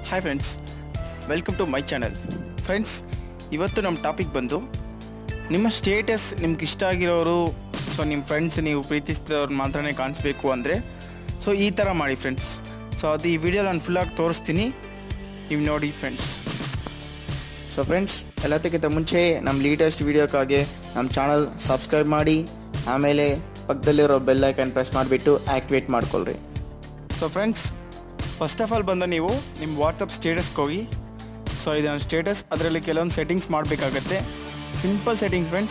hi friends welcome to my channel friends ಇವತ್ತು ನಮ್ಮ topic ಬಂದು ನಿಮ್ಮ ಸ್ಟೇಟಸ್ ನಿಮ್ಗೆ ಇಷ್ಟ ಆಗಿರೋರು ಸೊ ನಿಮ್ಮ ಫ್ರೆಂಡ್ಸ್ ನೀವು ಪ್ರೀತಿಸಿದವ್ರು ಮಾತ್ರನೇ ಕಾಣಿಸ್ಬೇಕು ಅಂದರೆ ಸೊ ಈ ಥರ ಮಾಡಿ ಫ್ರೆಂಡ್ಸ್ ಸೊ ಅದು ಈ ವಿಡಿಯೋ ನಾನು ಫುಲ್ಲಾಗಿ ತೋರಿಸ್ತೀನಿ ನೀವು ನೋಡಿ ಫ್ರೆಂಡ್ಸ್ ಸೊ ಫ್ರೆಂಡ್ಸ್ ಎಲ್ಲದಕ್ಕಿಂತ ಮುಂಚೆ ನಮ್ಮ ಲೇಟೆಸ್ಟ್ ವೀಡಿಯೋಕ್ಕಾಗಿ ನಮ್ಮ ಚಾನಲ್ ಸಬ್ಸ್ಕ್ರೈಬ್ ಮಾಡಿ ಆಮೇಲೆ ಪಕ್ಕದಲ್ಲಿರೋ ಬೆಲ್ ಐಕನ್ ಪ್ರೆಸ್ ಮಾಡಿಬಿಟ್ಟು ಆ್ಯಕ್ಟಿವೇಟ್ ಮಾಡ್ಕೊಳ್ರಿ so friends first of all ಬಂದು ನೀವು ನಿಮ್ಮ ವಾಟ್ಸಪ್ ಸ್ಟೇಟಸ್ಗೆ ಹೋಗಿ ಸೊ ಇದು ನನ್ನ ಸ್ಟೇಟಸ್ ಅದರಲ್ಲಿ ಕೆಲವೊಂದು ಸೆಟ್ಟಿಂಗ್ಸ್ ಮಾಡಬೇಕಾಗತ್ತೆ ಸಿಂಪಲ್ ಸೆಟ್ಟಿಂಗ್ ಫ್ರೆಂಡ್ಸ್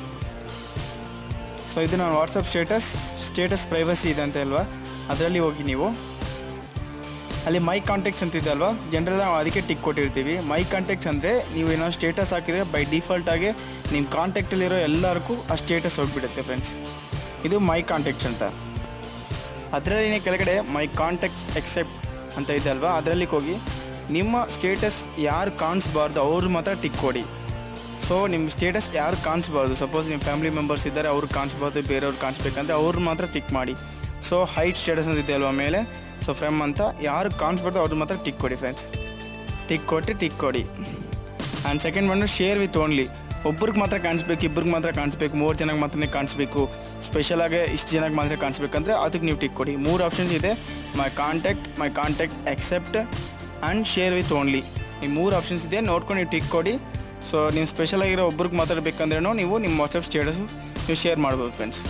ಸೊ ಇದು ನನ್ನ ವಾಟ್ಸಪ್ ಸ್ಟೇಟಸ್ ಸ್ಟೇಟಸ್ ಪ್ರೈವಸಿ ಇದೆ ಅಂತ ಅಲ್ವಾ ಅದರಲ್ಲಿ ಹೋಗಿ ನೀವು ಅಲ್ಲಿ ಮೈ ಕಾಂಟ್ಯಾಕ್ಟ್ಸ್ ಅಂತ ಇದೆ ಅಲ್ವಾ ಜನರಲ್ ನಾವು ಅದಕ್ಕೆ ಟಿಕ್ ಕೊಟ್ಟಿರ್ತೀವಿ ಮೈ ಕಾಂಟ್ಯಾಕ್ಟ್ಸ್ ಅಂದರೆ ನೀವು ಏನೋ ಸ್ಟೇಟಸ್ ಹಾಕಿದರೆ ಬೈ ಡಿಫಾಲ್ಟಾಗಿ ನಿಮ್ಮ ಕಾಂಟ್ಯಾಕ್ಟಲ್ಲಿರೋ ಎಲ್ಲರಿಗೂ ಆ ಸ್ಟೇಟಸ್ ಹೋಗ್ಬಿಡುತ್ತೆ ಫ್ರೆಂಡ್ಸ್ ಇದು ಮೈ ಕಾಂಟ್ಯಾಕ್ಟ್ಸ್ ಅಂತ ಅದರಲ್ಲಿ ಕೆಳಗಡೆ ಮೈ ಕಾಂಟ್ಯಾಕ್ಟ್ಸ್ ಎಕ್ಸೆಪ್ಟ್ ಅಂತ ಇದೆ ಅಲ್ವಾ ಅದರಲ್ಲಿ ಹೋಗಿ ನಿಮ್ಮ ಸ್ಟೇಟಸ್ ಯಾರು ಕಾಣಿಸ್ಬಾರ್ದು ಅವ್ರು ಮಾತ್ರ ಟಿಕ್ ಕೊಡಿ ಸೊ ನಿಮ್ಮ ಸ್ಟೇಟಸ್ ಯಾರು ಕಾಣಿಸ್ಬಾರ್ದು ಸಪೋಸ್ ನಿಮ್ಮ ಫ್ಯಾಮಿಲಿ ಮೆಂಬರ್ಸ್ ಇದ್ದಾರೆ ಅವ್ರು ಕಾಣಿಸ್ಬಾರ್ದು ಬೇರೆಯವ್ರು ಕಾಣಿಸ್ಬೇಕಂದ್ರೆ ಅವ್ರು ಮಾತ್ರ ಟಿಕ್ ಮಾಡಿ ಸೊ ಹೈಟ್ ಸ್ಟೇಟಸ್ ಅಂತ ಇದೆ ಅಲ್ವಾ ಮೇಲೆ ಸೊ ಫ್ರೆಮ್ ಅಂತ ಯಾರು ಕಾಣಿಸ್ಬಾರ್ದು ಅವ್ರು ಮಾತ್ರ ಟಿಕ್ ಕೊಡಿ ಫ್ರೆಂಡ್ಸ್ ಟಿಕ್ ಕೊಟ್ಟು ಟಿಕ್ ಕೊಡಿ ಆ್ಯಂಡ್ ಸೆಕೆಂಡ್ ಬಂದು ಶೇರ್ ವಿತ್ ಓನ್ಲಿ ಒಬ್ರಿಗೆ ಮಾತ್ರ ಕಾಣಿಸ್ಬೇಕು ಇಬ್ರಿಗೆ ಮಾತ್ರ ಕಾಣಿಸ್ಬೇಕು ಮೂರು ಜನಕ್ಕೆ ಮಾತ್ರ ಕಾಣಿಸ್ಬೇಕು ಸ್ಪೆಷಲಾಗಿ ಇಷ್ಟು ಜನಕ್ಕೆ ಮಾತ್ರ ಕಾಣಿಸ್ಬೇಕಂದ್ರೆ ಅದಕ್ಕೆ ನೀವು ಟಿಕ್ ಕೊಡಿ ಮೂರು ಆಪ್ಷನ್ಸ್ ಇದೆ my contact my contact except and share with only ಈ ಮೂರು ಆಪ್ಷನ್ಸ್ ಇದೆ ನೋಡ್ಕೊಂಡು ನೀವು ಟಿಕ್ ಕೊಡಿ ಸೊ ನೀವು ಸ್ಪೆಷಲ್ ಆಗಿರೋ ಒಬ್ರಿಗೆ ಮಾತಾಡಬೇಕಂದ್ರೂ ನೀವು ನಿಮ್ಮ ವಾಟ್ಸಪ್ ಸ್ಟೇಟಸು ನೀವು ಶೇರ್ ಮಾಡ್ಬೋದು ಫ್ರೆಂಡ್ಸ್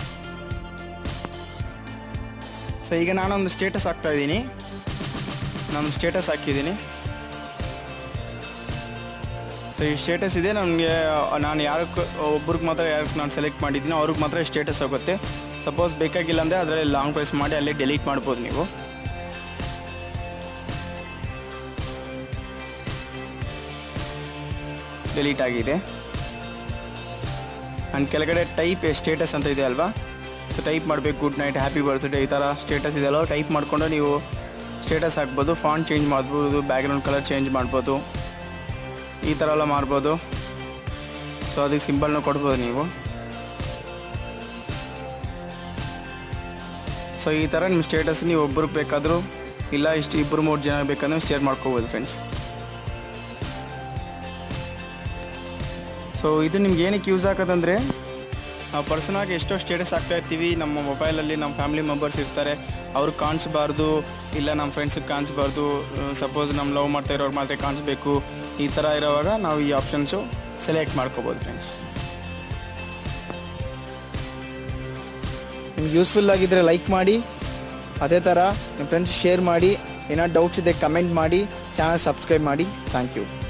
ಸೊ ಈಗ ನಾನೊಂದು ಸ್ಟೇಟಸ್ ಹಾಕ್ತಾ ಇದ್ದೀನಿ ನಾನು ಸ್ಟೇಟಸ್ ಹಾಕಿದ್ದೀನಿ ಸೊ ಈ ಸ್ಟೇಟಸ್ ಇದೆ ನನಗೆ ನಾನು ಯಾರಕ್ಕೆ ಒಬ್ರಿಗೆ ಮಾತ್ರ ಯಾರಕ್ಕೆ ನಾನು ಸೆಲೆಕ್ಟ್ ಮಾಡಿದ್ದೀನಿ ಅವ್ರಿಗೆ ಮಾತ್ರ ಸ್ಟೇಟಸ್ ಹೋಗುತ್ತೆ ಸಪೋಸ್ ಬೇಕಾಗಿಲ್ಲ ಅಂದರೆ ಅದರಲ್ಲಿ ಲಾಂಗ್ ಪ್ರೆಸ್ ಮಾಡಿ ಅಲ್ಲೇ ಡೆಲೀಟ್ ಮಾಡ್ಬೋದು ನೀವು ಡೆಲೀಟ್ ಆಗಿದೆ ಆ್ಯಂಡ್ ಕೆಳಗಡೆ ಟೈಪ್ ಸ್ಟೇಟಸ್ ಅಂತ ಇದೆ ಅಲ್ವಾ ಸೊ ಟೈಪ್ ಮಾಡಬೇಕು ಗುಡ್ ನೈಟ್ ಹ್ಯಾಪಿ ಬರ್ತ್ಡೇ ಈ ಥರ ಸ್ಟೇಟಸ್ ಇದೆ ಅಲ್ವಾ ಟೈಪ್ ಮಾಡಿಕೊಂಡು ನೀವು ಸ್ಟೇಟಸ್ ಹಾಕ್ಬೋದು ಫಾಂಟ್ ಚೇಂಜ್ ಮಾಡ್ಬೋದು ಬ್ಯಾಕ್ಗ್ರೌಂಡ್ ಕಲರ್ ಚೇಂಜ್ ಮಾಡ್ಬೋದು ಈ ಥರ ಎಲ್ಲ ಮಾಡ್ಬೋದು ಸೊ ಅದಕ್ಕೆ ಸಿಂಬಲ್ನ ಕೊಡ್ಬೋದು ನೀವು ಸೊ ಈ ಥರ ನಿಮ್ಮ ಸ್ಟೇಟಸ್ ನೀವು ಒಬ್ರಿಗೆ ಬೇಕಾದರೂ ಇಲ್ಲ ಇಷ್ಟು ಇಬ್ಬರು ಮೂರು ಜನ ಬೇಕಂದ್ರೆ ಶೇರ್ ಮಾಡ್ಕೋಬೋದು ಫ್ರೆಂಡ್ಸ್ ಸೊ ಇದು ನಿಮ್ಗೆ ಏನಕ್ಕೆ ಯೂಸ್ ಆಗತ್ತಂದರೆ ನಾವು ಪರ್ಸನಾಗಿ ಎಷ್ಟೋ ಸ್ಟೇಟಸ್ ಹಾಕ್ತಾ ಇರ್ತೀವಿ ನಮ್ಮ ಮೊಬೈಲಲ್ಲಿ ನಮ್ಮ ಫ್ಯಾಮಿಲಿ ಮೆಂಬರ್ಸ್ ಇರ್ತಾರೆ ಅವ್ರಿಗೆ ಕಾಣಿಸ್ಬಾರ್ದು ಇಲ್ಲ ನಮ್ಮ ಫ್ರೆಂಡ್ಸಿಗೆ ಕಾಣಿಸ್ಬಾರ್ದು ಸಪೋಸ್ ನಮ್ಮ ಲವ್ ಮಾಡ್ತಾ ಇರೋರು ಮಾತ್ರ ಕಾಣಿಸ್ಬೇಕು ಈ ಥರ ಇರೋವಾಗ ನಾವು ಈ ಆಪ್ಷನ್ಸು ಸೆಲೆಕ್ಟ್ ಮಾಡ್ಕೋಬೋದು ಫ್ರೆಂಡ್ಸ್ ನಿಮ್ಗೆ ಯೂಸ್ಫುಲ್ ಆಗಿದ್ದರೆ ಲೈಕ್ ಮಾಡಿ ಅದೇ ಥರ ನಿಮ್ಮ ಫ್ರೆಂಡ್ಸ್ ಶೇರ್ ಮಾಡಿ ಏನಾದ್ರು ಡೌಟ್ಸ್ ಇದೆ ಕಮೆಂಟ್ ಮಾಡಿ ಚಾನಲ್ ಸಬ್ಸ್ಕ್ರೈಬ್ ಮಾಡಿ ಥ್ಯಾಂಕ್ ಯು